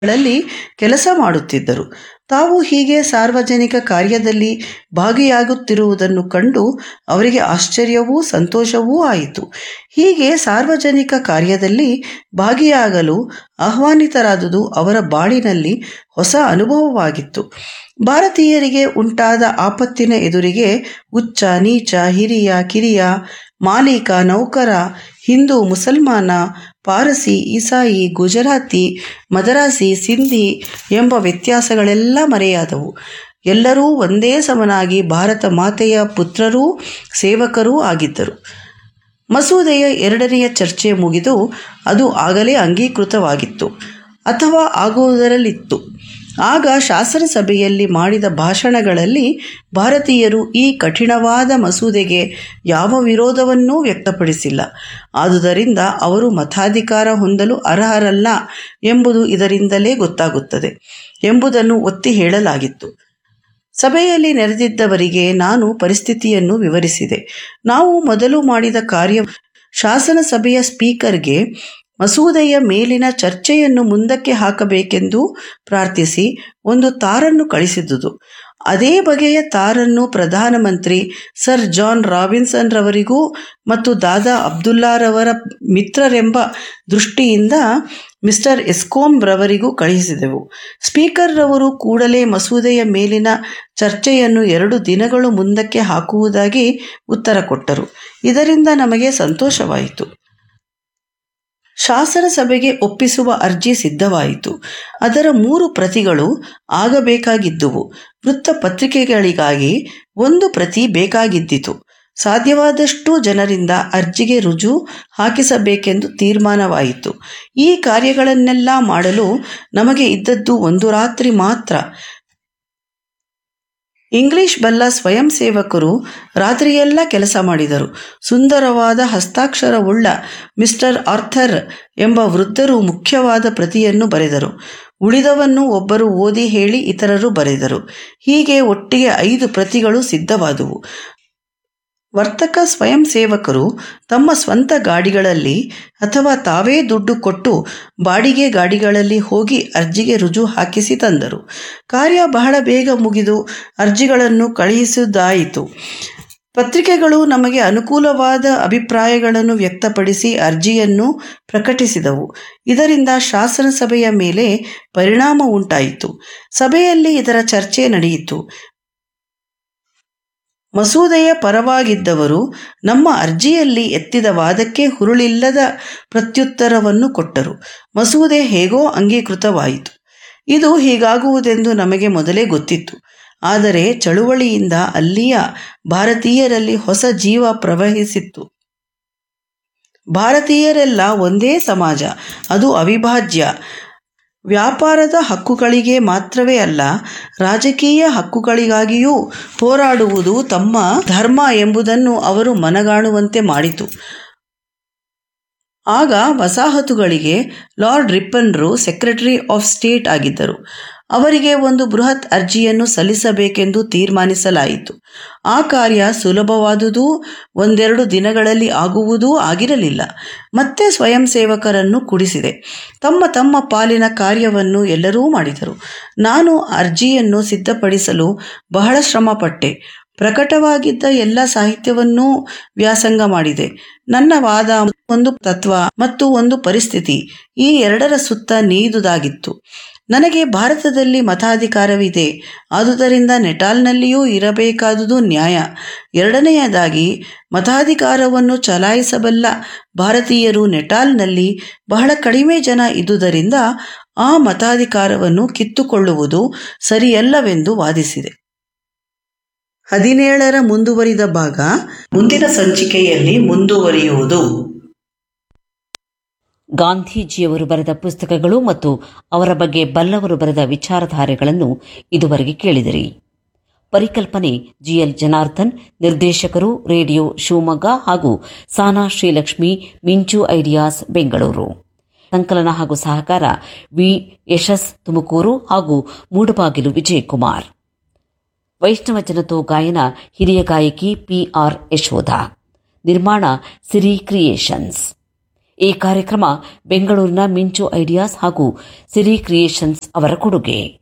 ಗಳಲ್ಲಿ ಕೆಲಸ ಮಾಡುತ್ತಿದ್ದರು ತಾವು ಹೀಗೆ ಸಾರ್ವಜನಿಕ ಕಾರ್ಯದಲ್ಲಿ ಭಾಗಿಯಾಗುತ್ತಿರುವುದನ್ನು ಕಂಡು ಅವರಿಗೆ ಆಶ್ಚರ್ಯವೂ ಸಂತೋಷವೂ ಆಯಿತು ಹೀಗೆ ಸಾರ್ವಜನಿಕ ಕಾರ್ಯದಲ್ಲಿ ಭಾಗಿಯಾಗಲು ಆಹ್ವಾನಿತರಾದುದು ಅವರ ಬಾಳಿನಲ್ಲಿ ಹೊಸ ಅನುಭವವಾಗಿತ್ತು ಭಾರತೀಯರಿಗೆ ಉಂಟಾದ ಆಪತ್ತಿನ ಎದುರಿಗೆ ಉಚ್ಚ ನೀಚ ಹಿರಿಯ ಕಿರಿಯ ಮಾಲೀಕ ನೌಕರ ಹಿಂದೂ ಮುಸಲ್ಮಾನ ಪಾರಸಿ ಈಸಾಯಿ ಗುಜರಾತಿ ಮದರಾಸಿ ಸಿಂಧಿ ಎಂಬ ವ್ಯತ್ಯಾಸಗಳೆಲ್ಲ ಮರೆಯಾದವು ಎಲ್ಲರೂ ಒಂದೇ ಸಮನಾಗಿ ಭಾರತ ಮಾತೆಯ ಪುತ್ರರೂ ಸೇವಕರೂ ಆಗಿದ್ದರು ಮಸೂದೆಯ ಎರಡನೆಯ ಚರ್ಚೆ ಮುಗಿದು ಅದು ಆಗಲೇ ಅಂಗೀಕೃತವಾಗಿತ್ತು ಅಥವಾ ಆಗುವುದರಲ್ಲಿತ್ತು ಆಗ ಶಾಸನ ಸಭೆಯಲ್ಲಿ ಮಾಡಿದ ಭಾಷಣಗಳಲ್ಲಿ ಭಾರತೀಯರು ಈ ಕಠಿಣವಾದ ಮಸೂದೆಗೆ ಯಾವ ವಿರೋಧವನ್ನೂ ವ್ಯಕ್ತಪಡಿಸಿಲ್ಲ ಆದುದರಿಂದ ಅವರು ಮತಾಧಿಕಾರ ಹೊಂದಲು ಅರ್ಹರಲ್ಲ ಎಂಬುದು ಇದರಿಂದಲೇ ಗೊತ್ತಾಗುತ್ತದೆ ಎಂಬುದನ್ನು ಒತ್ತಿ ಹೇಳಲಾಗಿತ್ತು ಸಭೆಯಲ್ಲಿ ನೆರೆದಿದ್ದವರಿಗೆ ನಾನು ಪರಿಸ್ಥಿತಿಯನ್ನು ವಿವರಿಸಿದೆ ನಾವು ಮೊದಲು ಮಾಡಿದ ಕಾರ್ಯ ಶಾಸನ ಸಭೆಯ ಸ್ಪೀಕರ್ಗೆ ಮಸೂದೆಯ ಮೇಲಿನ ಚರ್ಚೆಯನ್ನು ಮುಂದಕ್ಕೆ ಹಾಕಬೇಕೆಂದು ಪ್ರಾರ್ಥಿಸಿ ಒಂದು ತಾರನ್ನು ಕಳಿಸಿದುದು ಅದೇ ಬಗೆಯ ತಾರನ್ನು ಪ್ರಧಾನಮಂತ್ರಿ ಸರ್ ಜಾನ್ ರಾಬಿನ್ಸನ್ ರವರಿಗೂ ಮತ್ತು ದಾದಾ ಅಬ್ದುಲ್ಲಾರವರ ಮಿತ್ರರೆಂಬ ದೃಷ್ಟಿಯಿಂದ ಮಿಸ್ಟರ್ ಎಸ್ಕೋಮ್ ರವರಿಗೂ ಕಳುಹಿಸಿದೆವು ಸ್ಪೀಕರ್ ರವರು ಕೂಡಲೇ ಮಸೂದೆಯ ಮೇಲಿನ ಚರ್ಚೆಯನ್ನು ಎರಡು ದಿನಗಳು ಮುಂದಕ್ಕೆ ಹಾಕುವುದಾಗಿ ಉತ್ತರ ಕೊಟ್ಟರು ಇದರಿಂದ ನಮಗೆ ಸಂತೋಷವಾಯಿತು ಶಾಸನ ಸಭೆಗೆ ಒಪ್ಪಿಸುವ ಅರ್ಜಿ ಸಿದ್ಧವಾಯಿತು ಅದರ ಮೂರು ಪ್ರತಿಗಳು ಆಗಬೇಕಾಗಿದ್ದುವು ವೃತ್ತಪತ್ರಿಕೆಗಳಿಗಾಗಿ ಒಂದು ಪ್ರತಿ ಬೇಕಾಗಿದ್ದಿತು ಸಾಧ್ಯವಾದಷ್ಟು ಜನರಿಂದ ಅರ್ಜಿಗೆ ರುಜು ಹಾಕಿಸಬೇಕೆಂದು ತೀರ್ಮಾನವಾಯಿತು ಈ ಕಾರ್ಯಗಳನ್ನೆಲ್ಲ ಮಾಡಲು ನಮಗೆ ಇದ್ದದ್ದು ಒಂದು ರಾತ್ರಿ ಮಾತ್ರ ಇಂಗ್ಲಿಷ್ ಬಲ್ಲ ಸ್ವಯಂ ಸೇವಕರು ರಾತ್ರಿಯೆಲ್ಲ ಕೆಲಸ ಮಾಡಿದರು ಸುಂದರವಾದ ಹಸ್ತಾಕ್ಷರವುಳ್ಳ ಮಿಸ್ಟರ್ ಆರ್ಥರ್ ಎಂಬ ವೃದ್ಧರು ಮುಖ್ಯವಾದ ಪ್ರತಿಯನ್ನು ಬರೆದರು ಉಳಿದವನ್ನು ಒಬ್ಬರು ಓದಿ ಹೇಳಿ ಇತರರು ಬರೆದರು ಹೀಗೆ ಒಟ್ಟಿಗೆ ಐದು ಪ್ರತಿಗಳು ಸಿದ್ಧವಾದುವು ವರ್ತಕ ಸ್ವಯಂ ಸೇವಕರು ತಮ್ಮ ಸ್ವಂತ ಗಾಡಿಗಳಲ್ಲಿ ಅಥವಾ ತಾವೇ ದುಡ್ಡು ಕೊಟ್ಟು ಬಾಡಿಗೆ ಗಾಡಿಗಳಲ್ಲಿ ಹೋಗಿ ಅರ್ಜಿಗೆ ರುಜು ಹಾಕಿಸಿ ತಂದರು ಕಾರ್ಯ ಬಹಳ ಬೇಗ ಮುಗಿದು ಅರ್ಜಿಗಳನ್ನು ಕಳುಹಿಸುವುದಾಯಿತು ಪತ್ರಿಕೆಗಳು ನಮಗೆ ಅನುಕೂಲವಾದ ಅಭಿಪ್ರಾಯಗಳನ್ನು ವ್ಯಕ್ತಪಡಿಸಿ ಅರ್ಜಿಯನ್ನು ಪ್ರಕಟಿಸಿದವು ಇದರಿಂದ ಶಾಸನ ಸಭೆಯ ಮೇಲೆ ಪರಿಣಾಮ ಉಂಟಾಯಿತು ಸಭೆಯಲ್ಲಿ ಇದರ ಚರ್ಚೆ ನಡೆಯಿತು ಮಸೂದೆಯ ಪರವಾಗಿದ್ದವರು ನಮ್ಮ ಅರ್ಜಿಯಲ್ಲಿ ಎತ್ತಿದ ವಾದಕ್ಕೆ ಹುರುಳಿಲ್ಲದ ಪ್ರತ್ಯುತ್ತರವನ್ನು ಕೊಟ್ಟರು ಮಸೂದೆ ಹೇಗೋ ಅಂಗೀಕೃತವಾಯಿತು ಇದು ಹೀಗಾಗುವುದೆಂದು ನಮಗೆ ಮೊದಲೇ ಗೊತ್ತಿತ್ತು ಆದರೆ ಚಳುವಳಿಯಿಂದ ಅಲ್ಲಿಯ ಭಾರತೀಯರಲ್ಲಿ ಹೊಸ ಜೀವ ಪ್ರವಹಿಸಿತ್ತು ಭಾರತೀಯರೆಲ್ಲ ಒಂದೇ ಸಮಾಜ ಅದು ಅವಿಭಾಜ್ಯ ವ್ಯಾಪಾರದ ಹಕ್ಕುಗಳಿಗೆ ಮಾತ್ರವೇ ಅಲ್ಲ ರಾಜಕೀಯ ಹಕ್ಕುಗಳಿಗಾಗಿಯೂ ಹೋರಾಡುವುದು ತಮ್ಮ ಧರ್ಮ ಎಂಬುದನ್ನು ಅವರು ಮನಗಾಣುವಂತೆ ಮಾಡಿತು ಆಗ ವಸಾಹತುಗಳಿಗೆ ಲಾರ್ಡ್ ರಿಪ್ಪನ್ರು ಸೆಕ್ರೆಟರಿ ಆಫ್ ಸ್ಟೇಟ್ ಆಗಿದ್ದರು ಅವರಿಗೆ ಒಂದು ಬೃಹತ್ ಅರ್ಜಿಯನ್ನು ಸಲ್ಲಿಸಬೇಕೆಂದು ತೀರ್ಮಾನಿಸಲಾಯಿತು ಆ ಕಾರ್ಯ ಸುಲಭವಾದುದೂ ಒಂದೆರಡು ದಿನಗಳಲ್ಲಿ ಆಗುವುದೂ ಆಗಿರಲಿಲ್ಲ ಮತ್ತೆ ಸ್ವಯಂ ಸೇವಕರನ್ನು ಕುಡಿಸಿದೆ ತಮ್ಮ ತಮ್ಮ ಪಾಲಿನ ಕಾರ್ಯವನ್ನು ಎಲ್ಲರೂ ಮಾಡಿದರು ನಾನು ಅರ್ಜಿಯನ್ನು ಸಿದ್ಧಪಡಿಸಲು ಬಹಳ ಶ್ರಮಪಟ್ಟೆ ಪ್ರಕಟವಾಗಿದ್ದ ಎಲ್ಲ ಸಾಹಿತ್ಯವನ್ನೂ ವ್ಯಾಸಂಗ ಮಾಡಿದೆ ನನ್ನ ವಾದ ಒಂದು ತತ್ವ ಮತ್ತು ಒಂದು ಪರಿಸ್ಥಿತಿ ಈ ಎರಡರ ಸುತ್ತ ನೀದುದಾಗಿತ್ತು ನನಗೆ ಭಾರತದಲ್ಲಿ ಮತಾಧಿಕಾರವಿದೆ ಆದುದರಿಂದ ನೆಟಾಲ್ನಲ್ಲಿಯೂ ಇರಬೇಕಾದುದು ನ್ಯಾಯ ಎರಡನೆಯದಾಗಿ ಮತಾಧಿಕಾರವನ್ನು ಚಲಾಯಿಸಬಲ್ಲ ಭಾರತೀಯರು ನೆಟಾಲ್ನಲ್ಲಿ ಬಹಳ ಕಡಿಮೆ ಜನ ಇದ್ದುದರಿಂದ ಆ ಮತಾಧಿಕಾರವನ್ನು ಕಿತ್ತುಕೊಳ್ಳುವುದು ಸರಿಯಲ್ಲವೆಂದು ವಾದಿಸಿದೆ ಹದಿನೇಳರ ಮುಂದುವರಿದ ಭಾಗ ಮುಂದಿನ ಸಂಚಿಕೆಯಲ್ಲಿ ಮುಂದುವರಿಯುವುದು ಗಾಂಧೀಜಿಯವರು ಬರೆದ ಪುಸ್ತಕಗಳು ಮತ್ತು ಅವರ ಬಗ್ಗೆ ಬಲ್ಲವರು ಬರೆದ ವಿಚಾರಧಾರೆಗಳನ್ನು ಇದುವರೆಗೆ ಕೇಳಿದಿರಿ ಪರಿಕಲ್ಪನೆ ಜಿಎಲ್ ಜನಾರ್ದನ್ ನಿರ್ದೇಶಕರು ರೇಡಿಯೋ ಶಿವಮೊಗ್ಗ ಹಾಗೂ ಸಾನಾ ಶ್ರೀಲಕ್ಷ್ಮಿ ಮಿಂಚು ಐಡಿಯಾಸ್ ಬೆಂಗಳೂರು ಸಂಕಲನ ಹಾಗೂ ಸಹಕಾರ ವಿ ಯಶಸ್ ತುಮಕೂರು ಹಾಗೂ ಮೂಡಬಾಗಿಲು ವಿಜಯಕುಮಾರ್ ವೈಷ್ಣವ ಜನತೋ ಗಾಯನ ಹಿರಿಯ ಗಾಯಕಿ ಪಿಆರ್ ಯಶೋಧ ನಿರ್ಮಾಣ ಸಿರಿ ಕ್ರಿಯೇಷನ್ಸ್ ಈ ಕಾರ್ಯಕ್ರಮ ಬೆಂಗಳೂರಿನ ಮಿಂಚು ಐಡಿಯಾಸ್ ಹಾಗೂ ಸಿರಿ ಕ್ರಿಯೇಷನ್ಸ್ ಅವರ ಕೊಡುಗೆ